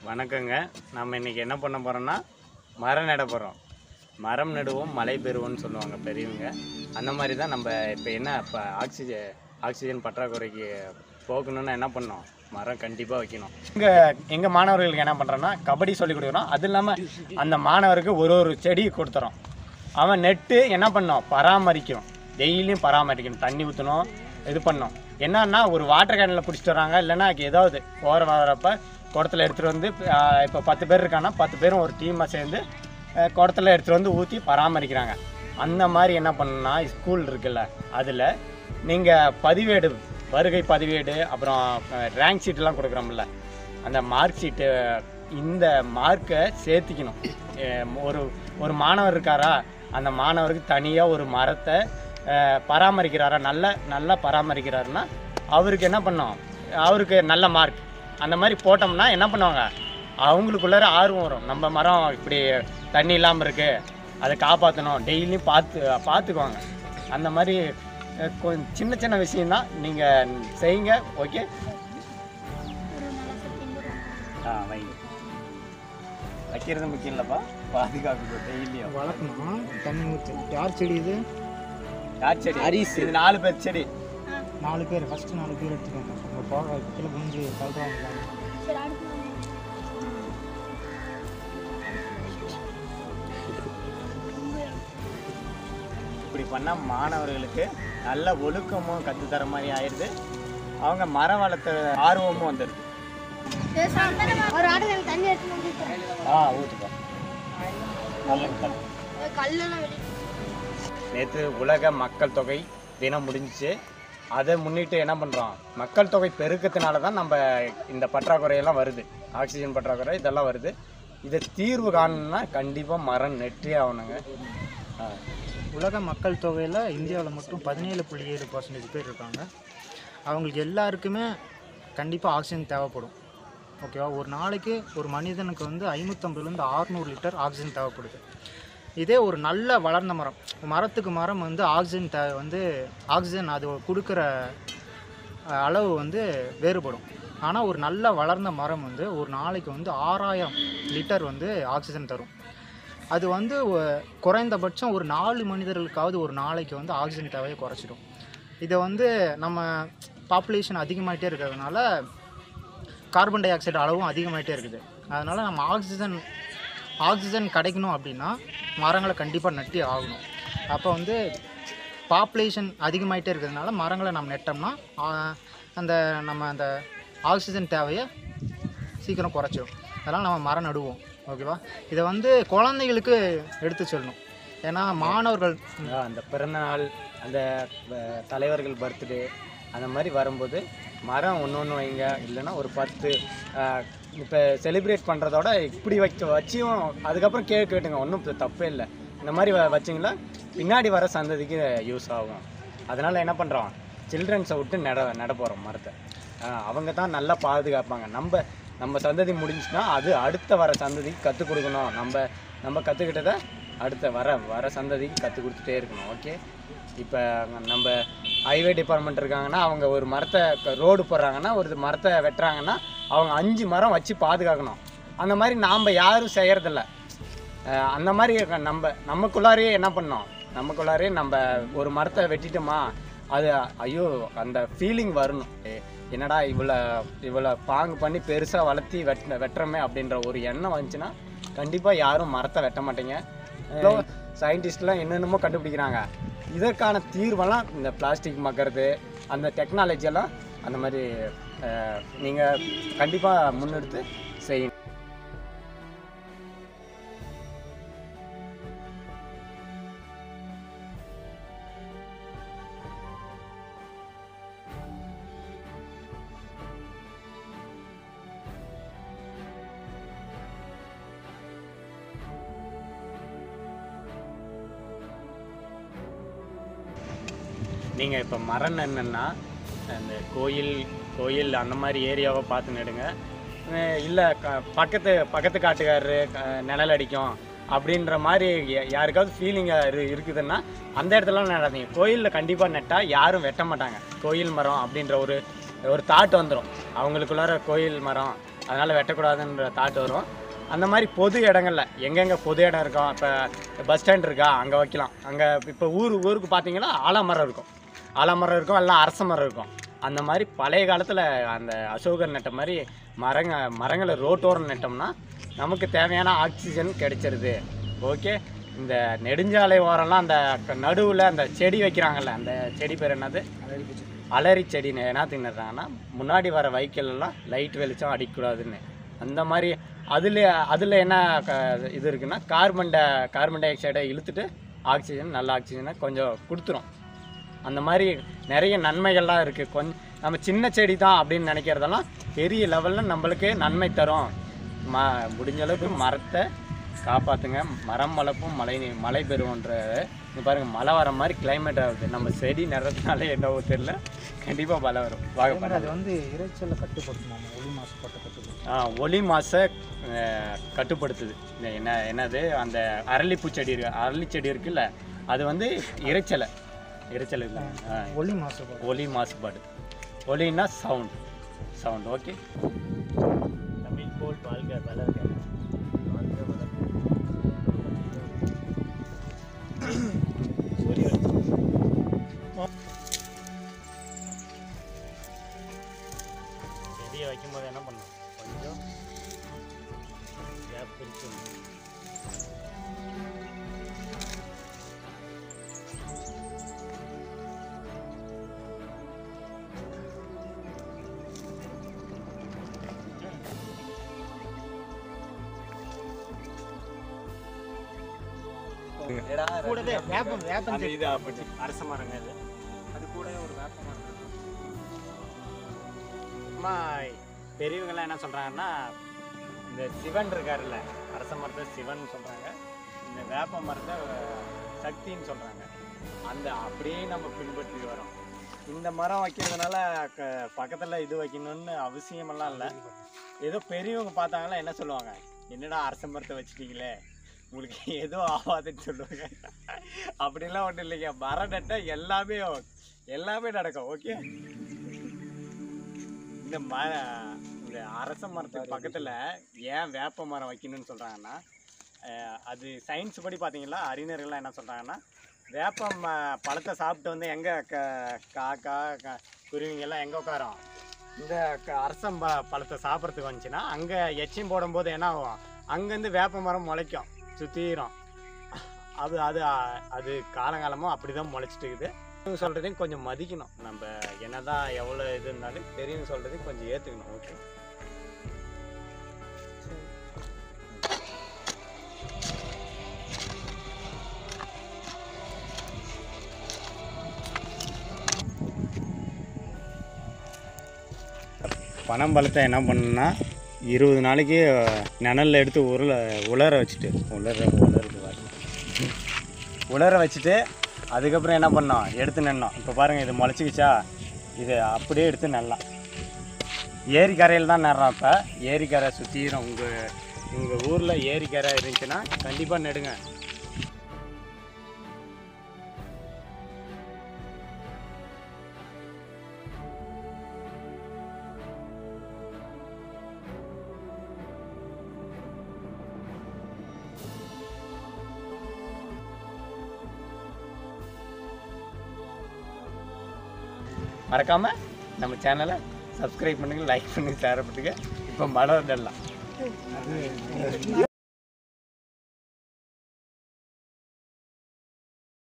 வணக்கங்க நம்ம இன்னைக்கு என்ன பண்ண போகிறோம்னா மரம் நட போகிறோம் மரம் நடுவோம் மழை பெறுவோம்னு சொல்லுவாங்க பெரியவங்க அந்த மாதிரி தான் நம்ம இப்போ என்ன இப்போ ஆக்சிஜன் ஆக்சிஜன் பற்றாக்குறைக்கு போகணும்னா என்ன பண்ணோம் மரம் கண்டிப்பாக வைக்கணும் இங்கே எங்கள் மாணவர்களுக்கு என்ன பண்ணுறோன்னா கபடி சொல்லி கொடுக்குறோம் அது இல்லாமல் அந்த மாணவருக்கு ஒரு ஒரு செடி கொடுத்துறோம் அவன் நெட்டு என்ன பண்ணோம் பராமரிக்கணும் டெய்லியும் பராமரிக்கணும் தண்ணி ஊற்றணும் இது பண்ணோம் என்னன்னா ஒரு வாட்டர் கேனில் பிடிச்சிட்டு வராங்க இல்லைன்னா ஏதாவது போகிற வரப்ப குடத்துல எடுத்துகிட்டு வந்து இப்போ பத்து பேர் இருக்காங்கன்னா பத்து பேரும் ஒரு டீமாக சேர்ந்து அஹ், குடத்துல எடுத்துகிட்டு வந்து ஊற்றி பராமரிக்கிறாங்க அந்த மாதிரி என்ன பண்ணணும்னா ஸ்கூல் இருக்குல்ல அதில் நீங்கள் பதிவேடு வருகை பதிவேடு அப்புறம் ரேங்க் ஷீட்லாம் கொடுக்குறோம்ல அந்த மார்க் ஷீட்டு இந்த மார்க்கை சேர்த்திக்கணும் அஹ் ஒரு ஒரு மாணவர் இருக்காரா அந்த மாணவருக்கு தனியாக ஒரு மரத்தை அஹ், பராமரிக்கிறாரா நல்ல நல்லா பராமரிக்கிறாருன்னா அவருக்கு என்ன பண்ணோம் அவருக்கு நல்ல மார்க் அந்த மாதிரி போட்டோம்னா என்ன பண்ணுவாங்க அவங்களுக்குள்ளார ஆர்வம் வரும் நம்ம மரம் இப்படி தண்ணி இல்லாமல் இருக்குது அதை காப்பாற்றணும் டெய்லியும் பார்த்து பார்த்துக்குவாங்க அந்த மாதிரி அஹ், கொஞ்சம் சின்ன சின்ன விஷயம்தான் நீங்கள் செய்யுங்க ஓகே ஆ வைங்க வைக்கிறது முக்கியம் இல்லைப்பா பாதுகாப்பு டெய்லியும் வளர்க்கணும் தண்ணி ஊற்றி யார் செடி இது யார் செடி அரிசி இது நாலு பேர் செடி நாலு பேர் ஃபஸ்ட்டு நாலு பேர் எடுத்துக்கோங்க உங்கள் போக கீழே குஞ்சு கழுறாங்க இப்படி பண்ணால் மாணவர்களுக்கு நல்ல ஒழுக்கமும் கற்றுத்தர மாதிரி ஆயிடுது அவங்க மரம் வளர்த்த ஆர்வமும் வந்துடுது ஒரு ஆடு எனக்கு தண்ணி எடுத்து வந்து ஆ ஊற்றுப்பா நல்லது கல்லெல்லாம் வெளியே நேற்று உலக மக்கள் தொகை தினம் முடிஞ்சிச்சு அதை முன்னிட்டு என்ன பண்ணுறோம் மக்கள் தொகை பெருக்கத்தினால தான் நம்ம இந்த பற்றாக்குறையெல்லாம் வருது ஆக்சிஜன் பற்றாக்குறை இதெல்லாம் வருது இதை தீர்வு காணணும்னா கண்டிப்பாக மரம் நெற்றே ஆகணுங்க ஆ உலக மக்கள் தொகையில் இந்தியாவில் மட்டும் பதினேழு புள்ளி ஏழு பர்சன்டேஜ் பேர் இருக்காங்க அவங்களுக்கு எல்லாருக்குமே கண்டிப்பாக ஆக்சிஜன் தேவைப்படும் ஓகேவா ஒரு நாளைக்கு ஒரு மனிதனுக்கு வந்து ஐநூற்றம்பதுலேருந்து ஆறுநூறு லிட்டர் ஆக்சிஜன் தேவைப்படுது இதே ஒரு நல்ல வளர்ந்த மரம் மரத்துக்கு மரம் வந்து ஆக்சிஜன் தேவை வந்து ஆக்சிஜன் அது கொடுக்குற அஹ், அளவு வந்து வேறுபடும் ஆனால் ஒரு நல்ல வளர்ந்த மரம் வந்து ஒரு நாளைக்கு வந்து ஆறாயிரம் லிட்டர் வந்து ஆக்சிஜன் தரும் அது வந்து ஒ- குறைந்தபட்சம் ஒரு நாலு மனிதர்களுக்காவது ஒரு நாளைக்கு வந்து ஆக்சிஜன் தேவையை குறைச்சிடும் இதை வந்து நம்ம பாப்புலேஷன் அதிகமாகிட்டே இருக்கிறதுனால கார்பன் டை ஆக்சைடு அளவும் அதிகமாகிட்டே இருக்குது அதனால் நம்ம ஆக்சிஜன் ஆக்சிஜன் கிடைக்கணும் அப்படின்னா மரங்களை கண்டிப்பாக நட்டி ஆகணும் அப்போ வந்து பாப்புலேஷன் அதிகமாகிட்டே இருக்கிறதுனால மரங்களை நம்ம நட்டோம்னா ஆ, அந்த நம்ம அந்த ஆக்சிஜன் தேவையை சீக்கிரம் குறைச்சிடும் அதனால் நம்ம மரம் நடுவோம் ஓகேவா இதை வந்து குழந்தைகளுக்கு எடுத்து சொல்லணும் ஏன்னா மாணவர்கள் ஆ, அந்த பிறந்தநாள் அந்த அஹ், தலைவர்கள் பர்த்டே அந்த மாதிரி வரும்போது மரம் ஒன்று ஒன்று வைங்க இல்லைன்னா ஒரு பத்து இப்போ செலிப்ரேட் பண்ணுறதோட இப்படி வைக்க வச்சியும் அதுக்கப்புறம் கேக் கேட்டுங்க ஒன்றும் தப்பே இல்லை இந்த மாதிரி வ- வச்சிங்களா பின்னாடி வர சந்ததிக்கு யூஸ் ஆகும் அதனால் என்ன பண்ணுறோம் சில்ட்ரன்ஸை விட்டு நட நட போகிறோம் மரத்தை ஆ, அவங்க தான் நல்லா பாதுகாப்பாங்க நம்ம நம்ம சந்ததி முடிஞ்சுச்சுன்னா அது அடுத்த வர சந்ததிக்கு கற்றுக் கொடுக்கணும் நம்ம நம்ம கற்றுக்கிட்டதை அடுத்த வர வர சந்ததிக்கு கற்றுக் கொடுத்துட்டே இருக்கணும் ஓகே இப்போ நம்ம ஹைவே டிபார்ட்மெண்ட் இருக்காங்கன்னா அவங்க ஒரு மரத்தை ரோடு போடுறாங்கன்னா ஒரு மரத்தை வெட்டுறாங்கன்னா அவங்க அஞ்சு மரம் வச்சு பாதுகாக்கணும் அந்த மாதிரி நாம் யாரும் செய்கிறதில்ல அஹ் அந்த மாதிரி இருக்க நம்ம நமக்குள்ளாரையே என்ன பண்ணோம் நமக்குள்ளாரே நம்ம ஒரு மரத்தை வெட்டிட்டோமா அது ஐயோ அந்த ஃபீலிங் வரணும் ஏ, என்னடா இவ்வளோ இவ்வளோ பாங்கு பண்ணி பெருசாக வளர்த்தி வெட் வெட்டுறோமே அப்படின்ற ஒரு எண்ணம் வந்துச்சுன்னா கண்டிப்பாக யாரும் மரத்தை வெட்ட மாட்டீங்க சயின்டிஸ்ட்லாம் என்னென்னமோ கண்டுபிடிக்கிறாங்க இதற்கான தீர்வெல்லாம் இந்த பிளாஸ்டிக் மக்கறது அந்த டெக்னாலஜி எல்லாம் அந்த மாதிரி நீங்கள் கண்டிப்பாக முன்னெடுத்து செய்யணும் நீங்கள் இப்போ மரம் என்னன்னா அந்த கோயில் கோயில் அந்த மாதிரி ஏரியாவை பார்த்து நடுங்க இல்லை க பக்கத்து பக்கத்து காட்டுக்காரரு க- நிழல் அடிக்கும் அப்படின்ற மாதிரி யா- யாருக்காவது ஃபீலிங்காக இரு இருக்குதுன்னா அந்த இடத்துலலாம் நடாதீங்க கோயிலில் கண்டிப்பாக நட்டால் யாரும் வெட்ட மாட்டாங்க கோயில் மரம் அப்படின்ற ஒரு ஒரு தாட் வந்துடும் அவங்களுக்குள்ளார கோயில் மரம் அதனால் வெட்டக்கூடாதுன்ற தாட் வரும் அந்த மாதிரி பொது இடங்கள்ல எங்கெங்கே பொது இடம் இருக்கும் இப்போ பஸ் ஸ்டாண்ட் இருக்கா அங்கே வைக்கலாம் அங்கே இப்போ ஊர் ஊருக்கு பார்த்தீங்கன்னா ஆலமரம் இருக்கும் ஆலமரம் இருக்கும் எல்லாம் அரச மரம் இருக்கும் அந்த மாதிரி பழைய காலத்தில் அந்த அசோகர் நட்ட மாதிரி மரங்க மரங்களை ரோட்டோரம் நட்டோம்னா நமக்கு தேவையான ஆக்சிஜன் கிடைச்சிருது ஓகே இந்த நெடுஞ்சாலை ஓரம்லாம் அந்த நடுவில் அந்த செடி வைக்கிறாங்கல்ல அந்த செடி பேர் என்னது அலரி செடி என்ன தின்னுறாங்கன்னா முன்னாடி வர vehicle எல்லாம் லைட் வெளிச்சம் அடிக்கக்கூடாதுன்னு அந்த மாதிரி அதில் அதில் என்ன க- இது இருக்குன்னா கார்பன் டை கார்பன் டை ஆக்சைடை இழுத்துட்டு ஆக்சிஜன் நல்ல ஆக்சிஜனை கொஞ்சம் கொடுத்துரும் அந்த மாதிரி நிறைய நன்மைகள்லாம் இருக்குது கொஞ்சம் நம்ம சின்ன செடி தான் அப்படின்னு நினைக்கிறதெல்லாம் பெரிய லெவலில் நம்மளுக்கு நன்மை தரும் ம முடிஞ்ச அளவுக்கு மரத்தை காப்பாற்றுங்க மரம் வளர்ப்பும் மழை நீ- மழை பெறுவோன்ற இங்க பாருங்க மழை வர மாதிரி climate ஆகுது நம்ம செடி நடுறதுனால என்னவோ தெரியல கண்டிப்பாக மழை வரும் வாங்க அது பண்ணலாம் வந்து இறைச்சலை கட்டுப்படுத்தணும் ஒளி மாசுபாட்டை கட்டுப்படுத்தணும் ஆ, ஒளி மாசை அஹ், கட்டுப்படுத்துது இந்த என்ன என்னது அந்த அரளிப்பூ செடி இருக்கு அரளி செடி இருக்குல்ல அது வந்து இரைச்சலை இரைச்சல் இல்லை ஆ, ஒளி மாசுபாடு ஒலி மாசுபாடு ஒலின்னா சவுண்ட் சவுண்ட் ஓகே தமிழ் போல் வாழ்க வளர்க வாழ்க வளர்க சூரிய செடியை வைக்கும்போது என்ன பண்ணும் கொஞ்சம் கேப் பிரிச்சு விடணும். கூடவே வேப்பம் வேப்பம் அந்த இது அப்படி அரச மரங்க இது அது கூட ஒரு வேப்ப மரம் இருக்கு. அம்மா பெரியவங்கெல்லாம் என்ன சொல்கிறாங்கன்னா இந்த சிவன் இருக்காருல்ல அரச மரத்தை சிவன் சொல்கிறாங்க இந்த வேப்ப மரத்தை அஹ், சக்தின்னு சொல்கிறாங்க அந்த அப்படியே நம்ம பின்பற்றி வரோம் இந்த மரம் வைக்கிறதுனால க பக்கத்தில் இது வைக்கணும்னு அவசியமெல்லாம் இல்லை ஏதோ பெரியவங்க பார்த்தாங்கன்னா என்ன சொல்லுவாங்க என்னடா அரச மரத்தை வச்சிட்டீங்களே உங்களுக்கு எதுவும் ஆகாதுன்னு சொல்லுவாங்க அப்படிலாம் ஒன்றும் இல்லைங்க மரம் நட்டால் எல்லாமே எல்லாமே நடக்கும் ஓகே இந்த மர இந்த அரச மரத்துக்கு பக்கத்தில் ஏன் வேப்ப மரம் வைக்கணும்னு சொல்கிறாங்கன்னா அது சயின்ஸ் படி பார்த்தீங்களா அறிஞர்கள்லாம் என்ன சொல்கிறாங்கன்னா வேப்ப ம பழத்தை சாப்பிட்டு வந்து எங்கே க காக்கா க குருவிங்க எல்லாம் எங்கே உட்காரோம் இந்த க அரசம் ப பழத்தை சாப்பிட்றதுக்கு வந்துச்சுன்னா அங்கே எச்சம் போடும்போது என்ன ஆகும் அங்கேருந்து வேப்ப மரம் முளைக்கும் சுற்றிடும் அது அது அது காலங்காலமாக அப்படி தான் முளைச்சிட்டு இருக்குது பெரியவங்க சொல்கிறதையும் கொஞ்சம் மதிக்கணும் நம்ம என்னதான் எவ்வளோ இது இருந்தாலும் பெரியவங்க சொல்கிறதையும் கொஞ்சம் ஏற்றுக்கணும் ஓகே பனம்பழத்தை என்ன பண்ணணும்னா இருபது நாளைக்கு நிழல்ல எடுத்து உருள உலர வச்சுட்டு உலர உலருது பாருங்க. உலர வச்சுட்டு அதுக்கப்புறம் என்ன பண்ணோம் எடுத்து நின்னோம் இப்போ பாருங்கள் இது முளைச்சிக்கிச்சா இது அப்படியே எடுத்து நடலாம் ஏரிக்கரையில் தான் நடுறோம் இப்போ ஏரிக்கரை சுற்றிடும் உங்கள் உங்கள் ஊரில் ஏரிக்கரை இருந்துச்சுன்னா கண்டிப்பாக நெடுங்க மறக்காமல் நம்ம சேனலை சப்ஸ்கிரைப் பண்ணுங்கள் லைக் பண்ணுங்கள் ஷேர் பண்ணுங்கள் இப்போ மலர் நடலாம்